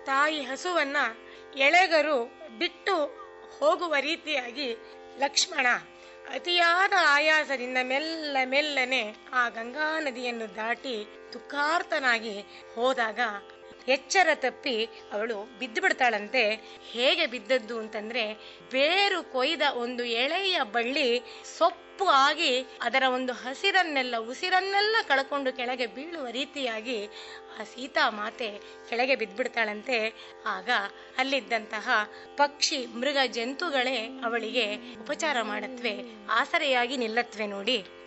ತಾಯಿ ಹಸುವನ್ನ ಎಳೆಗರು ಬಿಟ್ಟು ಹೋಗುವ ರೀತಿಯಾಗಿ ಲಕ್ಷ್ಮಣ ಅತಿಯಾದ ಆಯಾಸದಿಂದ ಮೆಲ್ಲ ಮೆಲ್ಲನೆ ಆ ಗಂಗಾ ನದಿಯನ್ನು ದಾಟಿ ದುಃಖಾರ್ತನಾಗಿ ಹೋದಾಗ ಎಚ್ಚರ ತಪ್ಪಿ ಅವಳು ಬಿದ್ದು ಬಿಡ್ತಾಳಂತೆ ಹೇಗೆ ಬಿದ್ದದ್ದು ಅಂತಂದ್ರೆ ಬೇರು ಕೊಯ್ದ ಒಂದು ಎಳೆಯ ಬಳ್ಳಿ ಸೊಪ್ಪು ಆಗಿ ಅದರ ಒಂದು ಹಸಿರನ್ನೆಲ್ಲ ಉಸಿರನ್ನೆಲ್ಲ ಕಳ್ಕೊಂಡು ಕೆಳಗೆ ಬೀಳುವ ರೀತಿಯಾಗಿ ಆ ಸೀತಾ ಮಾತೆ ಕೆಳಗೆ ಬಿದ್ದ್ಬಿಡ್ತಾಳಂತೆ ಆಗ ಅಲ್ಲಿದ್ದಂತಹ ಪಕ್ಷಿ ಮೃಗ ಜಂತುಗಳೇ ಅವಳಿಗೆ ಉಪಚಾರ ಮಾಡತ್ವೆ ಆಸರೆಯಾಗಿ ನಿಲ್ಲತ್ವೆ ನೋಡಿ